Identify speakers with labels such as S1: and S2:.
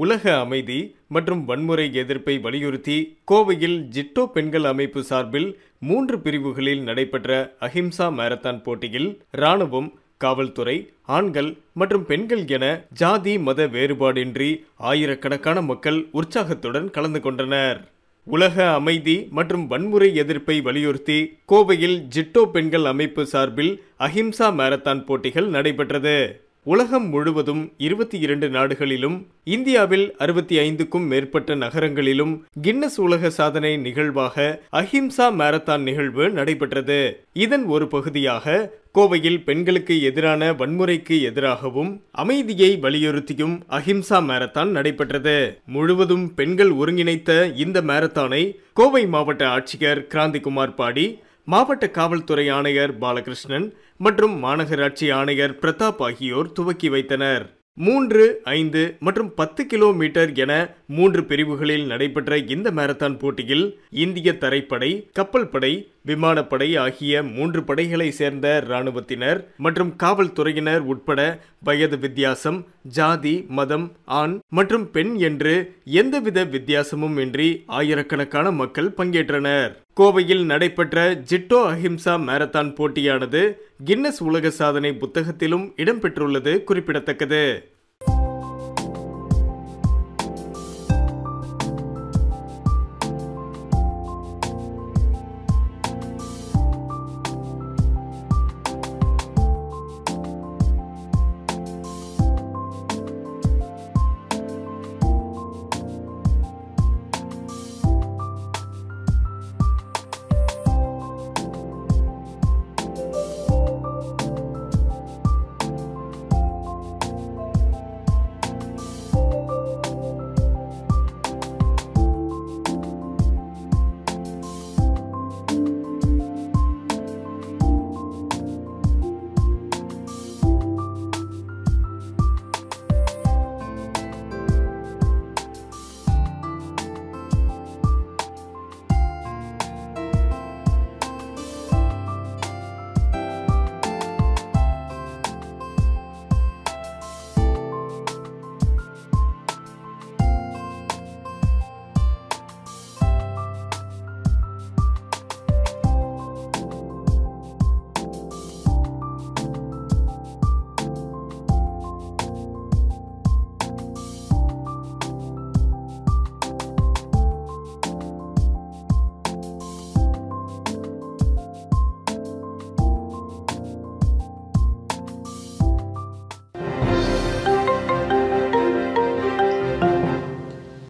S1: உலக அமைதி மற்றும் வன்முறை எதிர்ப்பை வலியுறுத்தி கோவையில் ஜிட்டோ பெண்கள் அமைப்பு சார்பில் மூன்று பிரிவுகளில் நடைபெற்ற அஹிம்சா மாரத்தான் போட்டியில் ராணுவம் காவல்துறை ஆண்கள் மற்றும் பெண்கள் என ஜாதி மத வேறுபாடின்றி ஆயிரக்கணக்கான மக்கள் உற்சாகத்துடன் கலந்து கொண்டனர் உலக அமைதி மற்றும் வன்முறை எதிர்ப்பை வலியுறுத்தி கோவையில் ஜிட்டோ பெண்கள் அமைப்பு சார்பில் அஹிம்சா மாரத்தான் போட்டிகள் நடைபெற்றது உலகம் முழுவதும் இருபத்தி இரண்டு நாடுகளிலும் இந்தியாவில் அறுபத்தி ஐந்துக்கும் மேற்பட்ட நகரங்களிலும் கின்னஸ் உலக சாதனை நிகழ்வாக அஹிம்சா மாரத்தான் நிகழ்வு நடைபெற்றது இதன் ஒரு பகுதியாக கோவையில் பெண்களுக்கு எதிரான வன்முறைக்கு எதிராகவும் அமைதியை வலியுறுத்தியும் அஹிம்சா மாரத்தான் நடைபெற்றது முழுவதும் பெண்கள் ஒருங்கிணைத்த இந்த மாரத்தானை கோவை மாவட்ட ஆட்சியர் கிராந்திகுமார் பாடி மாவட்ட காவல்துறை ஆணையர் பாலகிருஷ்ணன் மற்றும் மாநகராட்சி ஆணையர் பிரதாப் ஆகியோர் துவக்கி வைத்தனர் மூன்று ஐந்து மற்றும் பத்து கிலோமீட்டர் என மூன்று பிரிவுகளில் நடைபெற்ற இந்த மாரத்தான் போட்டியில் இந்திய தரைப்படை கப்பல் படை விமானப்படை ஆகிய மூன்று படைகளை சேர்ந்த இராணுவத்தினர் மற்றும் காவல்துறையினர் உட்பட வயது வித்தியாசம் ஜாதி மதம் ஆண் மற்றும் பெண் என்று எந்தவித வித்தியாசமும் இன்றி ஆயிரக்கணக்கான மக்கள் பங்கேற்றனர் கோவையில் நடைபெற்ற ஜிட்டோ அஹிம்சா மாரத்தான் போட்டியானது கின்னஸ் உலக சாதனை புத்தகத்திலும் இடம்பெற்றுள்ளது குறிப்பிடத்தக்கது